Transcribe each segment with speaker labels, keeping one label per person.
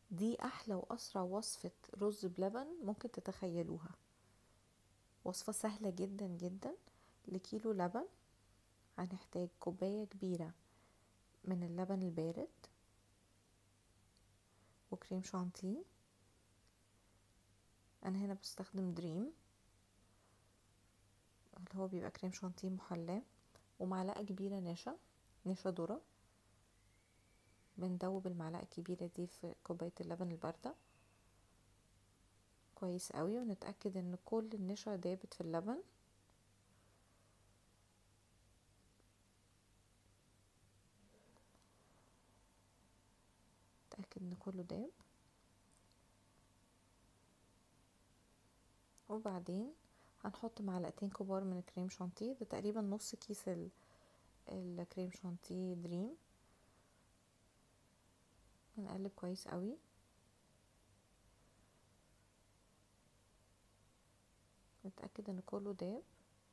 Speaker 1: دي احلى واسرع وصفة رز بلبن ممكن تتخيلوها وصفة سهلة جدا جدا لكيلو لبن هنحتاج كوباية كبيرة من اللبن البارد وكريم شانتيه انا هنا بستخدم دريم اللي هو بيبقى كريم شانتيه محلاه ومعلقة كبيرة نشا نشا ذرة بندوب المعلقة الكبيرة دي في كوباية اللبن الباردة كويس قوي ونتأكد ان كل النشا دابت في اللبن نتأكد ان كله داب وبعدين هنحط معلقتين كبار من الكريم شانتيه ده تقريبا نص كيس ال- الكريم شانتيه دريم هنقلب كويس قوي نتأكد ان كله داب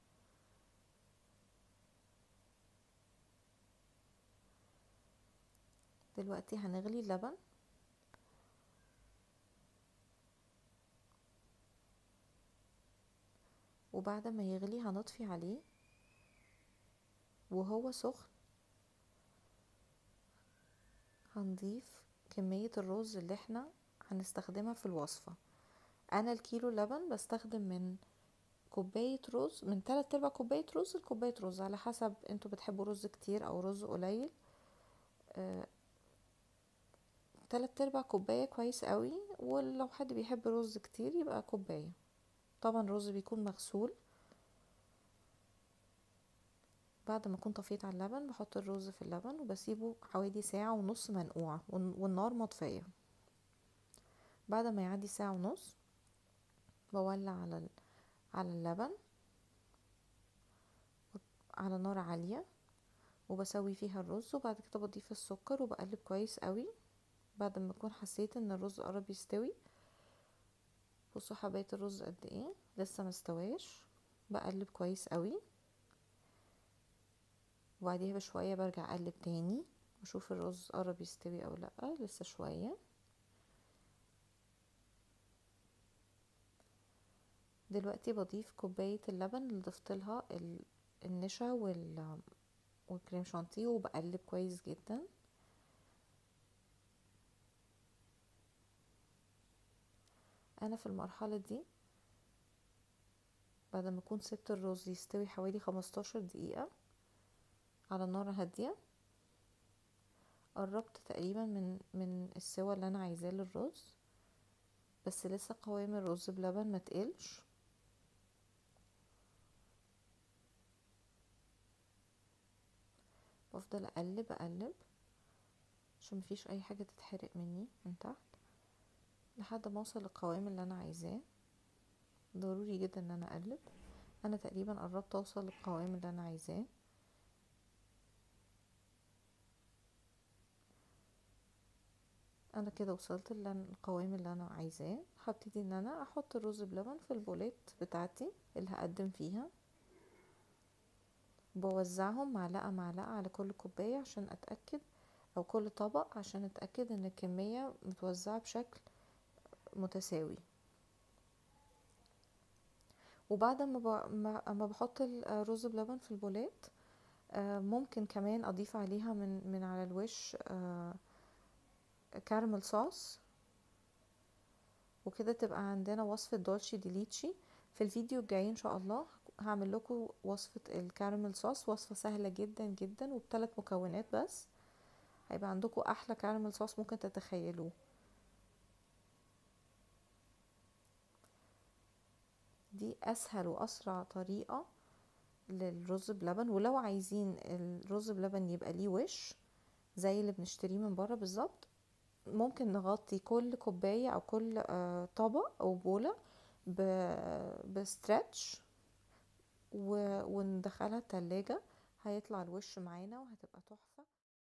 Speaker 1: دلوقتي هنغلي اللبن وبعد ما يغلي هنطفي عليه وهو سخن هنضيف كمية الرز اللي احنا هنستخدمها في الوصفة انا الكيلو لبن بستخدم من كوباية رز من تلات ارباع كوباية رز لكوباية رز على حسب انتوا بتحبوا رز كتير او رز قليل آه، تلات ارباع كوباية كويس قوي ولو حد بيحب رز كتير يبقى كوباية طبعا الرز بيكون مغسول بعد ما اكون طفيت على اللبن بحط الرز في اللبن وبسيبه حوالي ساعة ونص منقوع والن- والنار مطفية بعد ما يعدي ساعة ونص بولع على ال- على اللبن على نار عالية وبسوي فيها الرز وبعد كده بضيف السكر وبقلب كويس قوي بعد ما اكون حسيت ان الرز قرب يستوي بصوا حبايه الرز قد ايه لسه مستواش بقلب كويس قوي وبعديها بشويه برجع اقلب تاني واشوف الرز قرب يستوي او لا لسه شويه دلوقتي بضيف كوبايه اللبن اللي ضفت لها ال- النشا وال والكريم شانتيه وبقلب كويس جدا انا في المرحله دي بعد ما اكون سبت الرز يستوي حوالي خمستاشر دقيقه على نار هاديه قربت تقريبا من من السوا اللي انا عايزاه للرز بس لسه قوام الرز بلبن ما تقلش بفضل اقلب اقلب عشان مفيش اي حاجه تتحرق مني من تحت لحد ما اوصل للقوام اللي انا عايزاه ضروري جدا ان انا اقلب انا تقريبا قربت اوصل للقوام اللي انا عايزاه انا كده وصلت للقوام اللي انا عايزاه هبتدي ان انا احط الرز بلبن في البولات بتاعتي اللي هقدم فيها بوزعهم معلقة معلقة على كل كوباية عشان اتأكد او كل طبق عشان اتأكد ان الكمية متوزعة بشكل متساوي وبعد ما ب- ما ما بحط الرز بلبن في البولات آه، ممكن كمان اضيف عليها من من على الوش آه، كارمل صوص وكده تبقى عندنا وصفة دولشي ديليتشي في الفيديو الجاي ان شاء الله هعمل لكم وصفة الكارمل صوص وصفة سهلة جدا جدا وبثلاث مكونات بس هيبقى عندكم احلى كارمل صوص ممكن تتخيلوه دي اسهل واسرع طريقة للرز بلبن ولو عايزين الرز بلبن يبقى ليه وش زي اللي بنشتريه من بره بالظبط ممكن نغطي كل كوباية او كل آه، طبق او بولة ب- بستريتش و- وندخلها التلاجة هيطلع الوش معانا وهتبقى تحفة